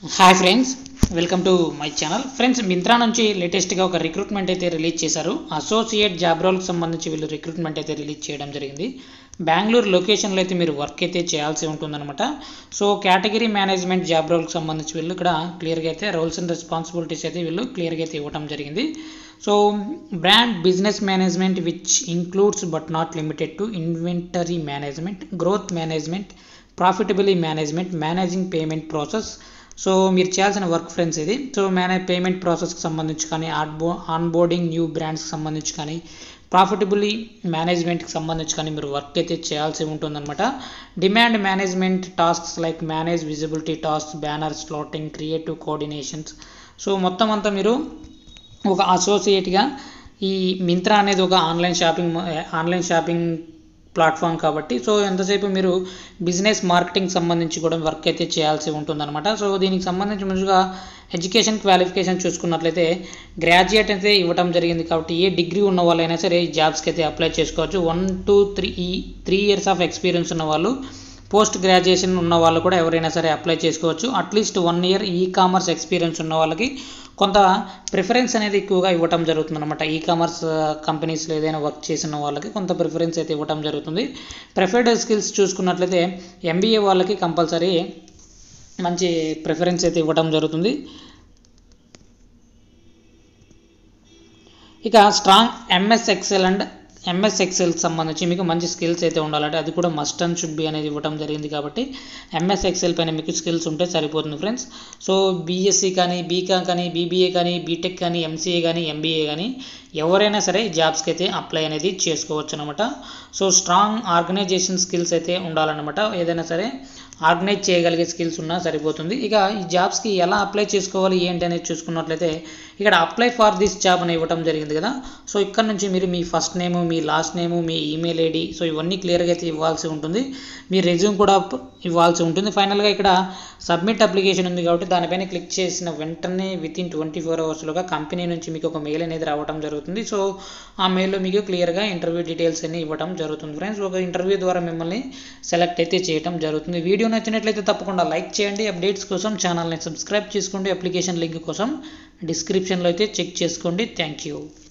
hi friends welcome to my channel friends Myntra నుంచి లేటెస్ట్గా ఒక రిక్రూట్మెంట్ అయితే రిలీజ్ చేశారు అసోసియేట్ జాబ్ రోల్కి సంబంధించి వీళ్ళు రిక్రూట్మెంట్ అయితే రిలీజ్ చేయడం జరిగింది బెంగళూరు లొకేషన్లో అయితే మీరు వర్క్ అయితే చేయాల్సి ఉంటుందన్నమాట సో కేటగిరీ మేనేజ్మెంట్ జాబ్ రోల్కి సంబంధించి వీళ్ళు ఇక్కడ క్లియర్గా అయితే రోల్స్ అండ్ రెస్పాన్సిబిలిటీస్ అయితే వీళ్ళు క్లియర్గా అయితే ఇవ్వడం జరిగింది so brand business management which includes but not limited to inventory management growth management profitability management managing payment process so మీరు చేయాల్సిన వర్క్ ఫ్రెండ్స్ ఇది సో మేనేజ్ పేమెంట్ ప్రాసెస్కి సంబంధించి కానీ ఆన్బో ఆన్బోర్డింగ్ న్యూ బ్రాండ్స్కి సంబంధించి కానీ ప్రాఫిటబుల్లీ మేనేజ్మెంట్కి సంబంధించి కానీ మీరు వర్క్ అయితే చేయాల్సి ఉంటుందన్నమాట demand management tasks like manage visibility task banner slotting creative coordinations so మొత్తం అంతా మీరు ఒక అసోసియేట్గా ఈ మింత్రా అనేది ఒక online shopping online shopping platform కాబట్టి సో ఎంతసేపు మీరు బిజినెస్ మార్కెటింగ్ సంబంధించి కూడా వర్క్ అయితే చేయాల్సి ఉంటుందన్నమాట సో దీనికి సంబంధించి ముందుగా ఎడ్యుకేషన్ క్వాలిఫికేషన్ చూసుకున్నట్లయితే గ్రాడ్యుయేట్ అయితే ఇవ్వడం జరిగింది కాబట్టి ఏ డిగ్రీ ఉన్న వాళ్ళైనా సరే ఈ జాబ్స్కి అయితే అప్లై చేసుకోవచ్చు వన్ టూ త్రీ ఈ త్రీ ఇయర్స్ ఆఫ్ ఎక్స్పీరియన్స్ ఉన్న వాళ్ళు పోస్ట్ గ్రాడ్యుయేషన్ ఉన్న వాళ్ళు కూడా ఎవరైనా సరే అప్లై చేసుకోవచ్చు at least one year ecommerce experience ఉన్న వాళ్ళకి కొంత ప్రిఫరెన్స్ అనేది ఎక్కువగా ఇవ్వటం జరుగుతుంది అనమాట ఈ కామర్స్ కంపెనీస్లో ఏదైనా వర్క్ చేసిన వాళ్ళకి కొంత ప్రిఫరెన్స్ అయితే ఇవ్వటం జరుగుతుంది ప్రిఫర్డ్ స్కిల్స్ చూసుకున్నట్లయితే ఎంబీఏ వాళ్ళకి కంపల్సరీ మంచి ప్రిఫరెన్స్ అయితే ఇవ్వటం జరుగుతుంది ఇక strong MS Excel and MS ఎక్సెల్కి సంబంధించి మీకు మంచి స్కిల్స్ అయితే ఉండాలంటే అది కూడా మస్ట్ అండ్ షుడ్ బి అనేది ఇవ్వడం జరిగింది కాబట్టి ఎంఎస్ ఎక్సెల్ పైన మీకు స్కిల్స్ ఉంటే సరిపోతుంది ఫ్రెండ్స్ సో బీఎస్సీ కానీ బీకామ్ కానీ బీబీఏ కానీ బీటెక్ కానీ ఎంసీఏ కానీ ఎంబీఏ కానీ ఎవరైనా సరే జాబ్స్కి అయితే అప్లై అనేది చేసుకోవచ్చు అనమాట సో స్ట్రాంగ్ ఆర్గనైజేషన్ స్కిల్స్ అయితే ఉండాలన్నమాట ఏదైనా సరే ఆర్గనైజ్ చేయగలిగే స్కిల్స్ ఉన్నా సరిపోతుంది ఇక ఈ జాబ్స్కి ఎలా అప్లై చేసుకోవాలి ఏంటి అనేది చూసుకున్నట్లయితే ఇక్కడ అప్లై ఫర్ దిస్ జాబ్ అని ఇవ్వడం జరిగింది కదా సో ఇక్కడ నుంచి మీరు మీ ఫస్ట్ నేము మీ లాస్ట్ నేము మీ ఈమెయిల్ ఐడి సో ఇవన్నీ క్లియర్గా అయితే ఇవ్వాల్సి ఉంటుంది మీ రెజ్యూమ్ కూడా ఇవ్వాల్సి ఉంటుంది ఫైనల్గా ఇక్కడ సబ్మిట్ అప్లికేషన్ ఉంది కాబట్టి దానిపైన క్లిక్ చేసిన వెంటనే విత్ ఇన్ ట్వంటీ ఫోర్ అవర్స్లోగా కంపెనీ నుంచి మీకు ఒక మెయిల్ అనేది రావడం జరుగుతుంది సో ఆ మెయిల్లో మీకు క్లియర్గా ఇంటర్వ్యూ డీటెయిల్స్ అన్ని ఇవ్వడం జరుగుతుంది ఫ్రెండ్స్ ఒక ఇంటర్వ్యూ ద్వారా మిమ్మల్ని సెలెక్ట్ అయితే చేయడం జరుగుతుంది వీడియో నచ్చినట్లయితే తప్పకుండా లైక్ చేయండి అప్డేట్స్ కోసం ఛానల్ని సబ్స్క్రైబ్ చేసుకోండి అప్లికేషన్ లింక్ కోసం డిస్క్రిప్షన్లో అయితే చెక్ చేసుకోండి థ్యాంక్ యూ